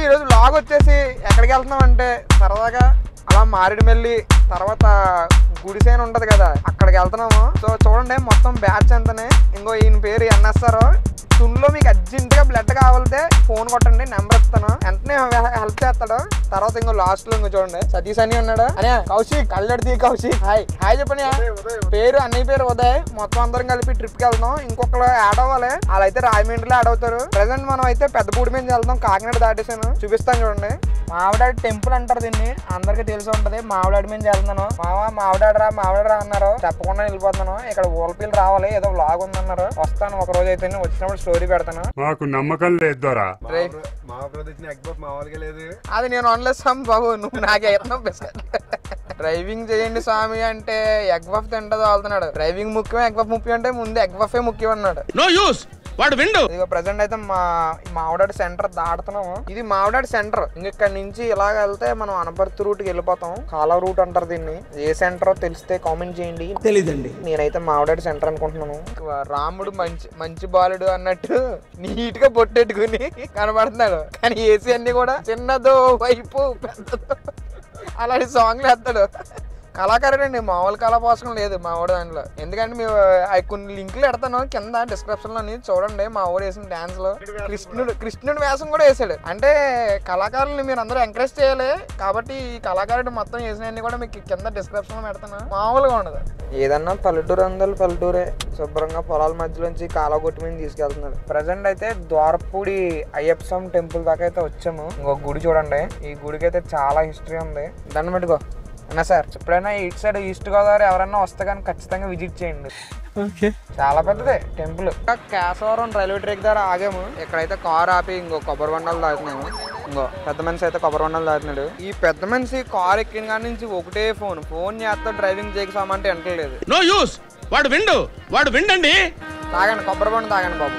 ఈరోజు లాగ్ వచ్చేసి ఎక్కడికి వెళ్తున్నాం అంటే సరదాగా అలా మారేడుమెల్లి తర్వాత గుడిసేన ఉంటది కదా అక్కడికి వెళ్తున్నాము సో చూడండి మొత్తం బ్యాచ్ అంతనే ఇంకో ఈయన పేరు ఎన్ఎస్ఆర్ తుల్లో మీకు అర్జెంట్ గా బ్లడ్ కావాలంటే ఫోన్ కొట్టండి నెంబర్ ఇస్తాను వెంటనే హెల్ప్ చేస్తాడు తర్వాత ఇంకో లాస్ట్ లో ఇంకో చూడండి సతీష్ అని ఉన్నాడు అనే కౌశిక్ కళ్ళెడితే కౌశిక్ హాయ్ హాయ్ చెప్పని పేరు అన్నయ్య పేరు ఉదయ్ మొత్తం అందరం కలిపి ట్రిప్ కి వెళ్దాం ఇంకొకరు యాడ్ అవ్వాలి వాళ్ళైతే రాజమండ్రిలో యాడ్ అవుతారు ప్రెసెంట్ మనం అయితే పెద్ద పూడి మీద వెళ్దాం కాకినాడ దాటేసాను చూపిస్తాను చూడండి మావిడాడి టెంపుల్ అంటారు దీన్ని అందరికీ తెలిసి ఉంటది మావిడాడి మీద వెళ్తున్నాను మావ మావిడాడరా మావిడాడరా అన్నారు చెప్పకుండా వెళ్ళిపోతున్నాను ఇక్కడ ఊలపీలు రావాలి ఏదో వ్లాగ్ ఉందన్నారు వస్తాను ఒక రోజు అయితే వచ్చినప్పుడు స్టోరీ పెడతాను మాకు నమ్మకం లేదు దొరా రే. మా బ్రదర్ ఇచ్చిన ఎగ్ పఫ్ మామూలుగా లేదు అది నేను ఆన్లెస్ బాబు నువ్వు నాకే ఎత్తున్నావు బిస్కెట్ డ్రైవింగ్ చేయండి స్వామి అంటే ఎగ్ పఫ్ తింటది వెళ్తున్నాడు డ్రైవింగ్ ముఖ్యం ఎగ్ పఫ్ ముఖ్యం అంటే ముందు ఎగ్ పఫే ముఖ్యం అన్నాడు నో యూస్ వాడు విండు ఇదిగో ప్రజెంట్ అయితే మా మావిడాడి సెంటర్ దాటుతున్నాము ఇది మావిడాడి సెంటర్ ఇంక ఇక్కడ నుంచి ఇలాగ వెళ్తే మనం అనపర్తి రూట్ కి వెళ్ళిపోతాం కాలువ రూట్ అంటారు దీన్ని ఏ సెంటర్ తెలిస్తే కామెంట్ చేయండి తెలీదండి నేనైతే మావిడాడి సెంటర్ అనుకుంటున్నాను రాముడు మంచి మంచి బాలుడు అన్నట్టు నీట్ గా బొట్టెట్టుకుని కనబడుతున్నాడు కానీ ఏసీ అన్ని కూడా చిన్నదో వైపు పెద్దదో అలాంటి సాంగ్లు వేస్తాడు కళాకారుడు అండి మామూలు కళా పోషకం లేదు మా వాడు దాంట్లో ఎందుకంటే మేము అవి కొన్ని లింకులు పెడతాను కింద డిస్క్రిప్షన్ లోని చూడండి మా వాడు వేసిన డాన్స్ లో కృష్ణుడు కృష్ణుడు వేషం కూడా వేసాడు అంటే కళాకారుల్ని మీరు అందరూ ఎంకరేజ్ చేయాలి కాబట్టి ఈ కళాకారుడు మొత్తం వేసినవన్నీ కూడా మీకు కింద డిస్క్రిప్షన్ లో పెడతాను మామూలుగా ఉండదు ఏదన్నా పల్లెటూరు అందరు పల్లెటూరే శుభ్రంగా పొలాల మధ్యలోంచి కాలగొట్టి మీద తీసుకెళ్తున్నాడు ప్రజెంట్ అయితే ద్వారపూడి అయ్యప్ప స్వామి టెంపుల్ దాకా అయితే వచ్చాము ఇంకో గుడి చూడండి ఈ గుడికి అయితే చాలా హిస్టరీ ఉంది దండం పెట్టుకో అన్నా సార్ ఎప్పుడైనా ఇటు సైడ్ ఈస్ట్ గోదావరి ఎవరైనా వస్తే కానీ ఖచ్చితంగా విజిట్ చేయండి ఓకే చాలా పెద్దదే టెంపుల్ కేశవరం రైల్వే ట్రాక్ దగ్గర ఆగాము ఇక్కడైతే కార్ ఆపి ఇంకో కొబ్బరి బండలు తాగుతున్నాము ఇంకో పెద్ద మనిషి అయితే కొబ్బరి బండలు తాగుతున్నాడు ఈ పెద్ద మనిషి కార్ ఎక్కిన కాడి నుంచి ఒకటే ఫోన్ ఫోన్ చేస్తా డ్రైవింగ్ చేయకసామంటే ఎంటలేదు నో యూస్ వాడు విండు వాడు విండండి తాగండి కొబ్బరి బండ తాగండి బాబు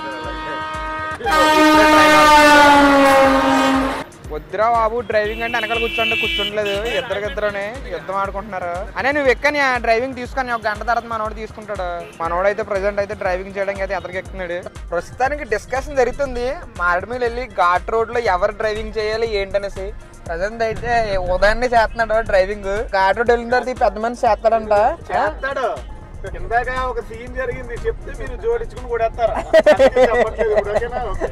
వద్దురా బాబు డ్రైవింగ్ అంటే వెనకాల కూర్చోండి కూర్చుంటలేదు ఇద్దరికిద్దరునే యుద్ధం ఆడుకుంటున్నారు అనే నువ్వు ఎక్కని ఆ డ్రైవింగ్ తీసుకొని ఒక గంట తర్వాత మనోడు తీసుకుంటాడు మనోడు అయితే ప్రజెంట్ అయితే డ్రైవింగ్ చేయడానికి అయితే ఎదరికి ఎక్కుతున్నాడు ప్రస్తుతానికి డిస్కషన్ జరుగుతుంది మారేడుమిల్లి వెళ్ళి ఘాట్ రోడ్ లో ఎవరు డ్రైవింగ్ చేయాలి ఏంటనేసి ప్రజెంట్ అయితే ఉదయాన్నే చేస్తున్నాడు డ్రైవింగ్ ఘాట్ రోడ్ వెళ్ళిన తర్వాత ఈ పెద్ద మనిషి చేస్తాడంట చేస్తాడు ఇందాక ఒక సీన్ జరిగింది చెప్తే మీరు జోడించుకుని కొడేస్తారా చెప్పట్లేదు ఇప్పుడు ఓకేనా ఓకే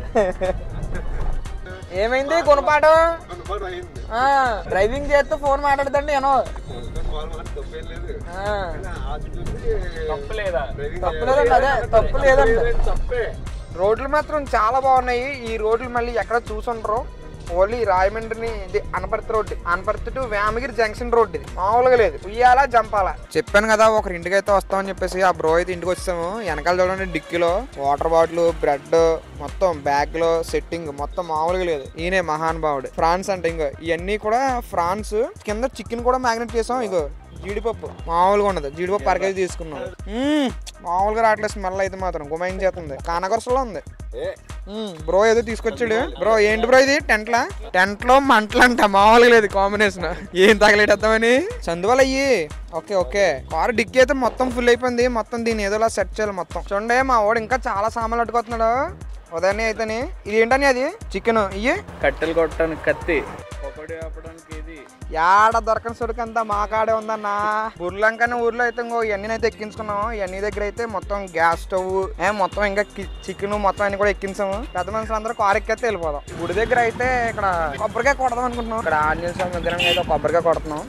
ఏమైంది గుణపాఠం అనుభవం అయింది ఆ, డ్రైవింగ్ చేస్తూ ఫోన్ మాట్లాడదండి ఏనో కాల్ మాట తప్పేం లేదు ఆ, తప్పు లేదా తప్పు లేదండి అదే తప్పు లేదండి తప్పే రోడ్లు మాత్రం చాలా బాగున్నాయి ఈ రోడ్లు మళ్ళీ ఎక్కడ చూసుంటారు ఓన్లీ రాయమండ్రిని ఇది Anaparthi road Anaparthi to Vemagiri junction road ఇది మామూలుగా లేదు ఉయ్యాలా జంపాలా చెప్పాను కదా ఒకరి ఇంటికి అయితే వస్తామని చెప్పేసి ఆ బ్రో అయితే ఇంటికి వచ్చాము వెనకాల చూడండి డిక్కీలో వాటర్ బాటిల్ బ్రెడ్ మొత్తం బ్యాగ్ లో సెట్టింగ్ మొత్తం మామూలుగా లేదు ఈయనే మహానుభావుడు ఫ్రాన్స్ అంటే ఇంకో ఇవన్నీ కూడా ఫ్రాన్స్ కింద చికెన్ కూడా మ్యాగ్నెట్ చేసాం ఇగో జీడిపప్పు మామూలుగా ఉండదు జీడిపప్పు అరకేజీ తీసుకున్నాం మ్మ్. మామూలుగా రావట్లేదు స్మెల్ అయితే మాత్రం గుమాయింగ్ చేస్తుంది కానగొరసలో ఉంది మ్మ్. బ్రో ఏదో తీసుకొచ్చాడు బ్రో ఏంటి బ్రో ఇది టెంట్ లా టెంట్ లో మంటలంట మామూలుగా లేదు కాంబినేషన్ ఏం తగలేటద్దామని చందువల్ అయ్యి ఓకే ఓకే కారు డిక్కీ అయితే మొత్తం ఫుల్ అయిపోయింది మొత్తం దీన్ని ఏదోలా సెట్ చేయాలి మొత్తం చూడండి మా వాడు ఇంకా చాలా సామాన్లు అట్టుకొస్తున్నాడు ఉదయాన్నే అయితేనే ఇది ఏంటని అది చికెన్ ఇయ్యి కట్టెలు కొట్టడానికి కత్తి ఒకటి ఆపడానికి ఇది యాడ దొరకని సరుకంతా మా కాడే ఉందన్నా ఊర్లంకనే ఊర్లో అయితే ఇంకో ఇవన్నీ అయితే ఎక్కించుకున్నాము ఇవన్నీ దగ్గర అయితే మొత్తం గ్యాస్ స్టవ్ ఏ మొత్తం ఇంకా చికెన్ మొత్తం అన్ని కూడా ఎక్కించాము పెద్ద మనుషులు అందరూ కారు ఎక్కితే వెళ్ళిపోదాం గుడి దగ్గర అయితే ఇక్కడ కొబ్బరికాయ కొడదాం అనుకుంటున్నాం ఇక్కడ ఆంజనేయ స్వామి విగ్రహం అయితే కొబ్బరికాయ కొడుతున్నాం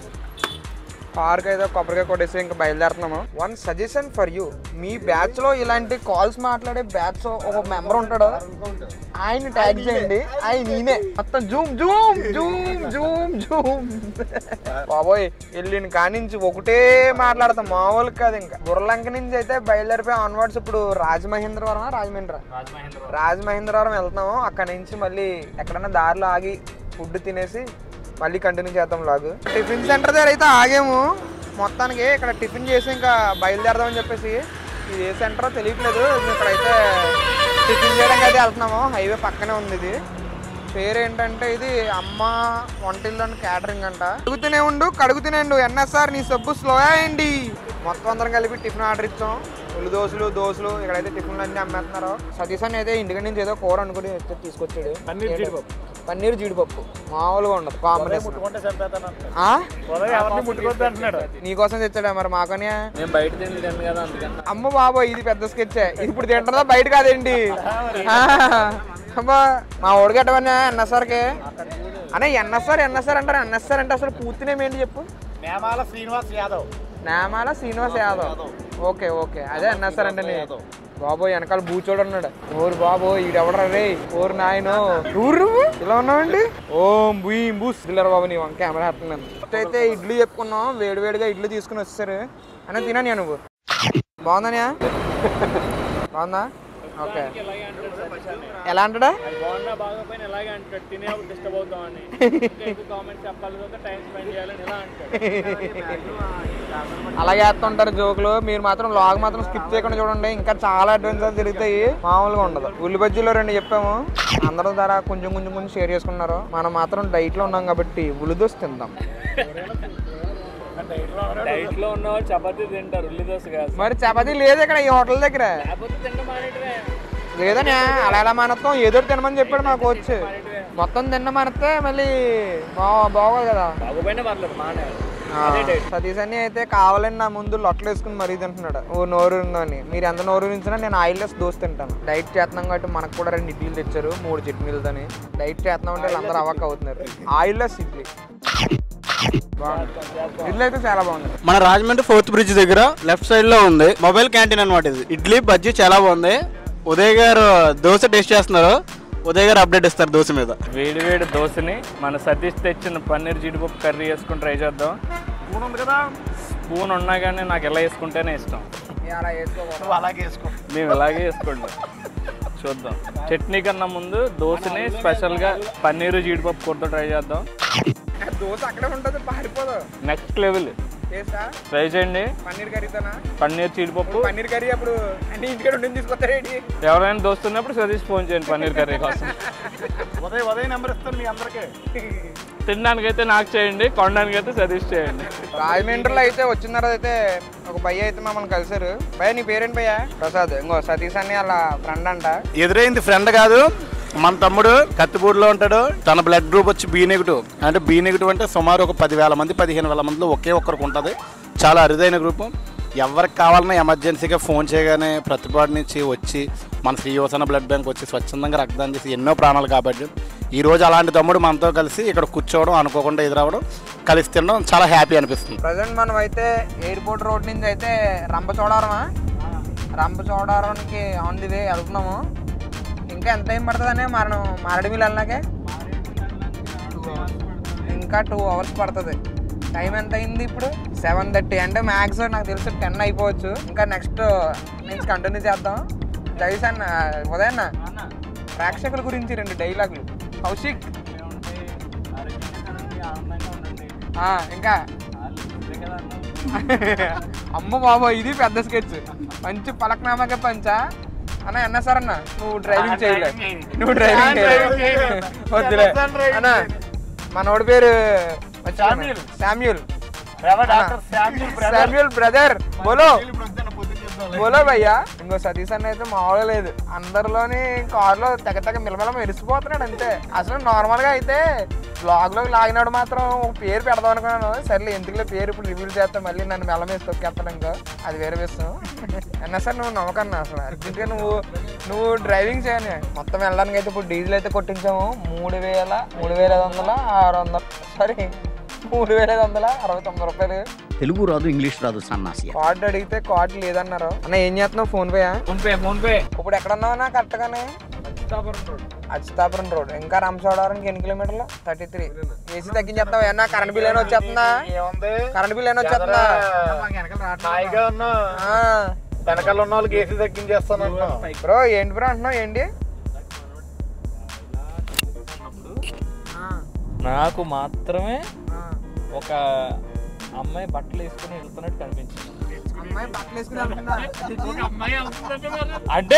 కారుకి అయితే కొబ్బరికాయ కొట్టేసి ఇంకా బయలుదేరుతున్నాము వన్ సజెషన్ ఫర్ యూ మీ బ్యాచ్ లో ఇలాంటి కాల్స్ మాట్లాడే బ్యాచ్ ఒక మెంబర్ ఉంటాడు ఆయన ట్యాగ్ చేయండి ఆయన నేనే మొత్తం zoom zoom zoom zoom zoom బాబోయ్ వెళ్ళిన కానించి ఒకటే మాట్లాడతాం మామూలు కాదు ఇంకా గుర్రలంక నుంచి అయితే బయలుదేరిపోయి ఆన్వర్డ్స్ ఇప్పుడు రాజమహేంద్రవరం రాజమహేంద్ర రాజమహేంద్రవరం వెళ్తున్నాము అక్కడ నుంచి మళ్ళీ ఎక్కడైనా దారిలో ఆగి ఫుడ్ తినేసి మళ్ళీ కంటిన్యూ చేద్దాం లాగు టిఫిన్ సెంటర్ దగ్గర అయితే ఆగాము మొత్తానికి ఇక్కడ టిఫిన్ చేసి ఇంకా బయలుదేరదామని చెప్పేసి ఇది ఏ సెంటరో తెలియట్లేదు ఇక్కడైతే టిఫిన్ చేయడానికి అయితే వెళ్తున్నాము హైవే పక్కనే ఉంది ఇది పేరు ఏంటంటే ఇది అమ్మ వంటిల్లు అని క్యాటరింగ్ అంట కడుగుతూనే ఉండు కడుగుతూనే ఉండు ఎన్ఎస్ఆర్ నీ సబ్బు స్లో అయ్యండి మొత్తం అందరం కలిపి టిఫిన్ ఆర్డర్ ఇచ్చాం ఉల్లి దోశలు దోశలు ఇక్కడైతే టిఫిన్లు అన్ని అమ్మేస్తున్నారు సతీష్ అని అయితే ఇంటికి నుంచి ఏదో కూర అనుకుని వచ్చి తీసుకొచ్చాడు పన్నీర్ జీడిపప్పు పన్నీర్ జీడిపప్పు మామూలుగా ఉండదు కాంబినేషన్ ముట్టుకుంటే చంపేస్తాను అంటున్నాడు. ఆ? ఉదయం ఎవరిని ముట్టుకోవద్దు అంటున్నాడు నీకోసం తెచ్చాడా మరి మాకని నేను బయట తింటాను కదా అందుకని అమ్మ బాబో ఇది పెద్ద స్కెచ్ ఇప్పుడు తింటుందా బయట కాదేంటి ఆ, అమ్మా మా ఓడి గట్టవన్నా ఎన్ఎస్ఆర్కి అనే ఎన్ఎస్ఆర్ ఎన్ఎస్ఆర్ అంటారు ఎన్ఎస్ఆర్ అంటే అసలు పూర్తి నేమ్ ఏంటి చెప్పు మేమాల శ్రీనివాస్ యాదవ్ నామాల శ్రీనివాస్ యాదవ్ ఓకే ఓకే అదే ఎన్ఎస్ఆర్ అంటే నేను బాబో వెనకాల బూచోడు ఉన్నాడు ఓరు బాబో ఈడెవడరా రే ఓరు నాయనో ఊరు నువ్వు ఇలా ఉన్నావండి ఓం బూమ్ బూస్ పిల్లర బాబు నీ వంక కెమెరా హత్తున్నాను అయితే ఇడ్లీ చెప్పుకున్నాం వేడి వేడిగా ఇడ్లీ తీసుకుని వచ్చేసారు అని తినా నువ్వు బాగుందనియా బాగుందా ఓకే ఇలాగే అంటాడు సతీష్ అని ఎలా అంటాడా అది బాగున్నా బాగోపోయినా ఇలాగే అంటాడు తినేప్పుడు డిస్టర్బ్ అవుతామని ఇంకా ఎక్కువ కామెంట్ చెప్పాలి కదా టైం స్పెండ్ చేయాలని ఇలా అంటాడు అలాగే వేస్తుంటారు జోకులు మీరు మాత్రం లాగ్ మాత్రం స్కిప్ చేయకుండా చూడండి ఇంకా చాలా అడ్వెంచర్స్ తిరుగుతాయి మామూలుగా ఉండదు ఉల్లి బజ్జీలో రెండు చెప్పాము అందరూ ధర కొంచెం కొంచెం కొంచెం షేర్ చేసుకున్నారు మనం మాత్రం డైట్ లో ఉన్నాం కాబట్టి ఉల్లిదోశ తిందాం డైట్ లో ఉన్న వాళ్ళు చపాతీ తింటారు ఉల్లి దోశ కాదు మరి చపాతీ లేదు ఇక్కడ ఈ హోటల్ దగ్గర లేకపోతే తింటే మానేటివే లేదని అలా ఎలా మానత్తాం ఏదో ఒకటి తినమని చెప్పాడు మా కోచ్ మొత్తం తిన్న మానేస్తే మళ్ళీ బా బాగోదు కదా బాగోపోయినా పర్లేదు మానే ఆ, సతీష్ అని అయితే కావాలని నా ముందు లొట్టలు వేసుకుని మరీ తింటున్నాడు ఓ నోరు ఉందని మీరు ఎంత నోరు ఉంచినా నేను ఆయిల్లెస్ దోశ తింటాను డైట్ చేస్తున్నాం కాబట్టి మనకు కూడా రెండు ఇడ్లీలు తెచ్చారు మూడు చట్నీలతోని డైట్ చేస్తున్నాం అంటే అందరూ అవ్వక అవుతున్నారు ఆయిల్లెస్ ఇడ్లీ బాగుంది ఇడ్లీ అయితే చాలా బాగుంది మన రాజమండ్రి ఫోర్త్ బ్రిడ్జ్ దగ్గర లెఫ్ట్ సైడ్ లో ఉంది మొబైల్ క్యాంటీన్ అనమాట ఇది ఇడ్లీ బజ్జీ చాలా బాగుంది ఉదయ్ గారు దోశ టేస్ట్ చేస్తున్నారు ఉదయ్ గారు అప్డేట్ ఇస్తారు దోశ మీద వేడి వేడి దోశని మన సతీష్ తెచ్చిన పన్నీర్ జీడిపప్పు కర్రీ వేసుకుని ట్రై చేద్దాం స్పూన్ ఉంది కదా స్పూన్ ఉన్నా కానీ నాకు ఎలా వేసుకుంటేనే ఇష్టం అలా వేసుకోకూడదు నువ్వు అలాగే వేసుకో మేము ఇలాగే వేసుకుంటాం చూద్దాం చట్నీ కన్నా ముందు దోశని స్పెషల్గా పన్నీరు జీడిపప్పు కూరతో ట్రై చేద్దాం దోశ అక్కడే ఉంటుంది పారిపోదు నెక్స్ట్ లెవెల్ చేస్తా ట్రై చేయండి పన్నీర్ కర్రీతోనా పన్నీర్ జీడిపప్పు పన్నీర్ కర్రీ అప్పుడు అంటే ఇంటికి రెండు తీసుకొస్తారేంటి ఎవరైనా దోస్తున్నప్పుడు సతీష్ ఫోన్ చేయండి పన్నీర్ కర్రీ కోసం ఉదయం ఉదయం నెంబర్ ఇస్తాను మీ అందరికీ తినడానికైతే నాకు చేయండి కొనడానికి అయితే సతీష్ చేయండి రాజమండ్రిలో అయితే వచ్చిన తర్వాత అయితే ఒక భయ్య అయితే మమ్మల్ని కలిసారు భయ్య నీ పేరేంటి భయ్య ప్రసాద్ ఇంకో సతీష్ అని వాళ్ళ ఫ్రెండ్ అంట ఎదురైంది ఫ్రెండ్ కాదు మన తమ్ముడు కత్తిపూడిలో ఉంటాడు తన బ్లడ్ గ్రూప్ వచ్చి బీ నెగిటివ్ అంటే బీ నెగిటివ్ అంటే సుమారు ఒక పదివేల మంది పదిహేను వేల మందిలో ఒకే ఒక్కరికి ఉంటుంది చాలా అరుదైన గ్రూపు ఎవరికి కావాలన్నా ఎమర్జెన్సీగా ఫోన్ చేయగానే ప్రతిపాటి నుంచి వచ్చి మన శ్రీయోసన బ్లడ్ బ్యాంక్ వచ్చి స్వచ్ఛందంగా రక్తదానం చేసి ఎన్నో ప్రాణాలు కాబట్టి ఈ రోజు అలాంటి తమ్ముడు మనతో కలిసి ఇక్కడ కూర్చోవడం అనుకోకుండా ఎదురవ్వడం కలిసి తినడం చాలా హ్యాపీ అనిపిస్తుంది ప్రజెంట్ మనం అయితే ఎయిర్పోర్ట్ రోడ్ నుంచి అయితే రంపచోడవరమా రంపచోడవరంకి ఆన్ ది వే వెళ్తున్నాము ఇంకా ఎంత టైం పడుతుందనే మనం మారడిమిల్ వెళ్ళాకే ఇంకా టూ అవర్స్ పడుతుంది టైం ఎంత అయింది ఇప్పుడు సెవెన్ థర్టీ అంటే మ్యాక్స్ నాకు తెలిసి టెన్ అయిపోవచ్చు ఇంకా నెక్స్ట్ నుంచి కంటిన్యూ చేద్దాం జైస్ అన్న ఉదయన్న ప్రేక్షకుల గురించి రెండు డైలాగులు కౌశిక్ ఆ, ఇంకా అమ్మ బాబా ఇది పెద్ద స్కెచ్ మంచి పలకనామాకే పంచా అన్న అన్న సార్ అన్న నువ్వు డ్రైవింగ్ చేయలే నువ్వు డ్రైవింగ్ చేయలే వద్దులే అన్న మనోడి పేరు Samuel. Samuel doctor Samuel brother Samuel brother బోలో ఇప్పుడు వద్దాను, పొద్దున్న చేద్దాం. బోలో భయ్యా ఇంకో సతీష్ అన్న అయితే మామూలుగా లేదు అందరిలోని కారులో తెగ తెగ మిలమిల మెరిసిపోతున్నాడు అంతే అసలు నార్మల్ గా అయితే బ్లాగ్ లోకి లాగినాడు మాత్రం ఒక పేరు పెడదాం అనుకున్నాను సర్లే ఎందుకులే పేరు ఇప్పుడు రివీల్ చేస్తే మళ్ళీ నన్ను మెల్ల మీద తొక్కేస్తాను ఇంకా అది వేరే విషయం అన్నా సార్ నువ్వు నమ్మకన్నా అసలు అర్జెంట్గా నువ్వు నువ్వు డ్రైవింగ్ చేయని మొత్తం వెళ్ళడానికి అయితే ఇప్పుడు డీజిల్ అయితే కొట్టించాము మూడు వేల మూడు వేల ఐదు వందల ఆరు వందల సారీ మూడు వేల ఐదు వందల అరవై తొమ్మిది రూపాయలు తెలుగు రాదు ఇంగ్లీష్ రాదు సన్నాసి కార్డు అడిగితే కార్డు లేదన్నారు అన్న ఏం చేస్తున్నావు PhonePe PhonePe PhonePe ఇప్పుడు ఎక్కడ ఉన్నావునా కరెక్ట్ గానే అచ్యుతాపురం రోడ్ ఇంకా రామచోడవరానికి ఎన్ని కిలోమీటర్లు థర్టీ త్రీ ఏసీ తగ్గించేస్తావు ఏమన్నా కరెంట్ బిల్ ఏమైనా వచ్చేస్తుందా ఏముంది కరెంట్ బిల్ ఏమైనా వచ్చేస్తుందా హాయిగా ఉన్నా ఆ. వెనకాల ఉన్న వాళ్ళకి ఏసీ తగ్గించేస్తాను అంటున్నావు. బ్రో ఏంటి బ్రో అంటున్నావు ఏంటి నాకు మాత్రమే ఆ. ఒక అమ్మాయి బట్టలు వేసుకుని వెళ్తున్నట్టు కనిపించింది అమ్మాయి బట్టలు వేసుకుని వెళ్తుందా? అంటే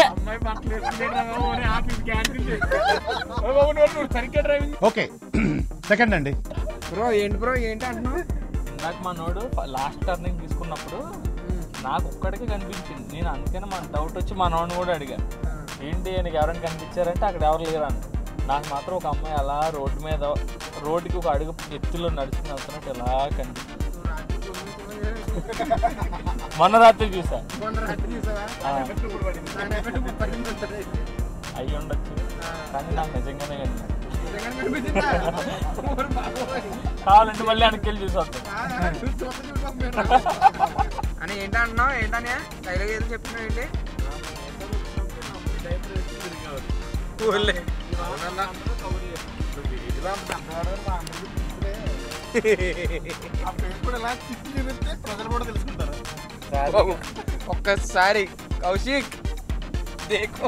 ఓకే సెకండ్ అండి బ్రో ఏంటి బ్రో ఏంటి అంటున్నావు నాకు మా నోడు లాస్ట్ టర్నింగ్ తీసుకున్నప్పుడు నాకు ఒక్కడికే కనిపించింది నేను అందుకని మన డౌట్ వచ్చి మా నోడిని కూడా అడిగా ఏంటి నీకు ఎవరైనా కనిపించారంటే అక్కడ ఎవరు లేరు అని నాకు మాత్రం ఒక అమ్మాయి అలా రోడ్డు మీద రోడ్డుకి ఒక అడుగు ఎత్తులో నడుచుకుని వెళ్తున్నట్టు ఎలా కనిపిస్తుంది మొన్న రాత్రి చూసా ఆ. అయ్యి ఉండొచ్చు కానీ నాకు నిజంగానే కనిపించింది కావాలంటే మళ్ళీ వెనక్కి వెళ్ళి చూసి వస్తాం అని ఏంటంటున్నావు ఏంటనే డైలాగ్ ఏదో చెప్తున్నావు ఏంటి ఊర్లే. ప్రజలు కూడా తెలుసుకుంటారు బాబు, ఒక్కసారి కౌశిక్ దేకో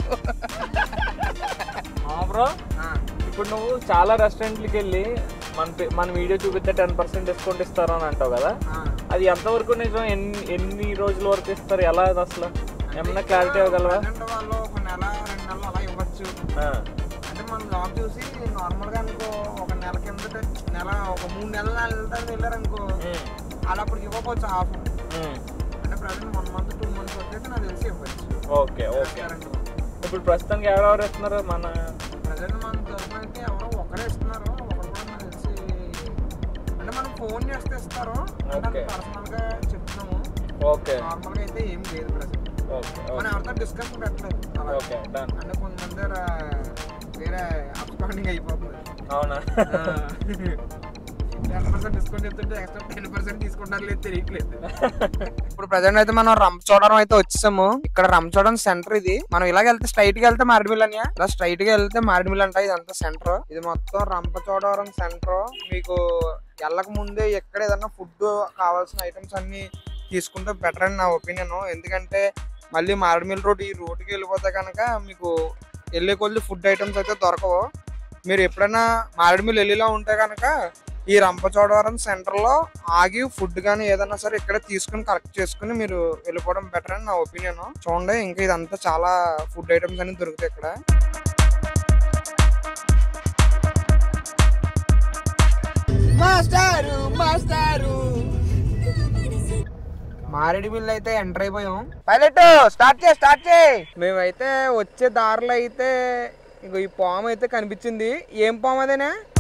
బ్రో ఇప్పుడు నువ్వు చాలా రెస్టారెంట్లకి వెళ్ళి మన పే- మన వీడియో చూపిస్తే టెన్ పర్సెంట్ డిస్కౌంట్ ఇస్తారు అని అంటావు కదా అది ఎంతవరకు నిజం ఎన్ని ఎన్ని రోజుల వరకు ఇస్తారు ఎలా అది అసలు ఏమన్నా క్లారిటీ ఇవ్వగలవా ప్రజెంట్ వాళ్ళు ఒక నెల రెండు నెలలు అలా ఇవ్వచ్చు ఆ, అంటే మనం జాబ్ చూసి నార్మల్ గా అనుకో ఒక నెల కిందట నెల ఒక మూడు నెలలు వెళ్తారు వెళ్ళారనుకో ఉమ్, అలా అప్పుడు ఇవ్వకపోవచ్చు ఆఫ్ ఉమ్. అంటే present one month two months వచ్చేసి నాకు తెలిసి ఇవ్వచ్చు ఓకే ఓకే ఇప్పుడు ప్రస్తుతానికి ఎవరెవరు ఇస్తున్నారు మన ప్రజెంట్ మన తరఫున అయితే ఎవరో ఒకరే ఇస్తున్నారు ఒకరు కూడా నాకు తెలిసి అంటే మనం ఫోన్ చేస్తే ఇస్తారు అంటే Okay. పర్సనల్ గా చెప్తున్నాము ఓకే నార్మల్ గా అయితే ఏం లేదు ప్రజెంట్ ఓకే మనం ఎవరితో డిస్కషన్ పెట్టలేదు అలా ఓకే డన్ అంటే కొంతమంది దగ్గర వేరే అప్స్పాండింగ్ అయిపోతుంది అవునా టెన్ పర్సెంట్ డిస్కౌంట్ చెప్తుంటే ఎక్స్ట్రా టెన్ పర్సెంట్ తీసుకుంటారు లేదు తెలియట్లేదు ఇప్పుడు ప్రజెంట్ అయితే మనం రంపచోడవరం అయితే వచ్చేసాము ఇక్కడ రంపచోడవరం సెంటర్ ఇది మనం ఇలాగ వెళ్తే స్ట్రైట్ గా వెళ్తే మారేడుమిల్ అని ఇలా స్ట్రైట్ గా వెళ్తే మారేడుమిల్ అంట ఇదంతా సెంటర్ ఇది మొత్తం రంపచోడవరం సెంటర్ మీకు వెళ్ళక ముందే ఎక్కడ ఏదన్నా ఫుడ్ కావాల్సిన ఐటమ్స్ అన్ని తీసుకుంటే బెటర్ అని నా ఒపీనియన్ ఎందుకంటే మళ్ళీ మారేడుమిల్ రోడ్ ఈ రోడ్డుకి వెళ్ళిపోతే కనుక మీకు వెళ్ళే కొద్ది ఫుడ్ ఐటమ్స్ అయితే దొరకవు మీరు ఎప్పుడైనా మారేడుమిల్ వెళ్ళేలా ఉంటే కనుక ఈ రంపచోడవరం సెంటర్లో ఆగి ఫుడ్ కానీ ఏదైనా సరే ఇక్కడ తీసుకుని కలెక్ట్ చేసుకుని మీరు వెళ్ళిపోవడం బెటర్ అని నా ఒపీనియన్ చూడండి ఇంకా ఇదంతా చాలా ఫుడ్ ఐటమ్స్ అన్ని దొరుకుతాయి ఇక్కడ మాస్టారు మాస్టారు మారేడుమిల్లి అయితే ఎంటర్ అయిపోయాం పైలట్ స్టార్ట్ చేయి స్టార్ట్ చేయి మేమైతే వచ్చే దారిలో అయితే ఇంకో ఈ పాము అయితే కనిపించింది ఏం పాము అదేనా